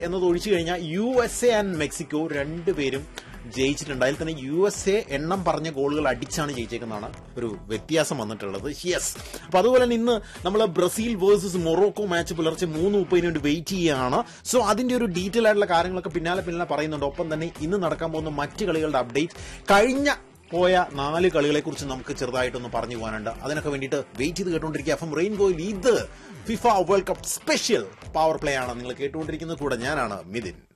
എന്നത് ഒഴിച്ചു കഴിഞ്ഞാൽ U S A and Mexico രണ്ടുപേരും ജയിച്ചിട്ടുണ്ട് അതിൽ തന്നെ യു എസ് എ എണ്ണം പറഞ്ഞ ഗോളുകൾ അടിച്ചാണ് ജയിച്ചേക്കുന്നതാണ് ഒരു വ്യത്യാസം വന്നിട്ടുള്ളത് യെസ് അപ്പൊ അതുപോലെ തന്നെ ഇന്ന് നമ്മൾ ബ്രസീൽ വേഴ്സസ് മൊറോക്കോ മാച്ച് പുലർച്ചെ മൂന്ന് മുപ്പതിന് വേണ്ടി വെയിറ്റ് ചെയ്യുകയാണ് സോ അതിന്റെ ഒരു ഡീറ്റെയിൽ ആയിട്ടുള്ള കാര്യങ്ങളൊക്കെ പിന്നാലെ പിന്നാലെ പറയുന്നുണ്ട് ഒപ്പം തന്നെ ഇന്ന് നടക്കാൻ പോകുന്ന മറ്റ് കളികളുടെ അപ്ഡേറ്റ് കഴിഞ്ഞ പോയ നാല് കളികളെ കുറിച്ച് നമുക്ക് ചെറുതായിട്ടൊന്ന് പറഞ്ഞു പോകാനുണ്ട് അതിനൊക്കെ വേണ്ടിയിട്ട് വെയിറ്റ് ചെയ്ത് കേട്ടുകൊണ്ടിരിക്കുക എഫ് എം റെയിൻബോയിൽ ഇത് FIFA world cup special power play ആണ് നിങ്ങൾ കേട്ടുകൊണ്ടിരിക്കുന്നത് കൂടെ ഞാനാണ് മിഥിൻ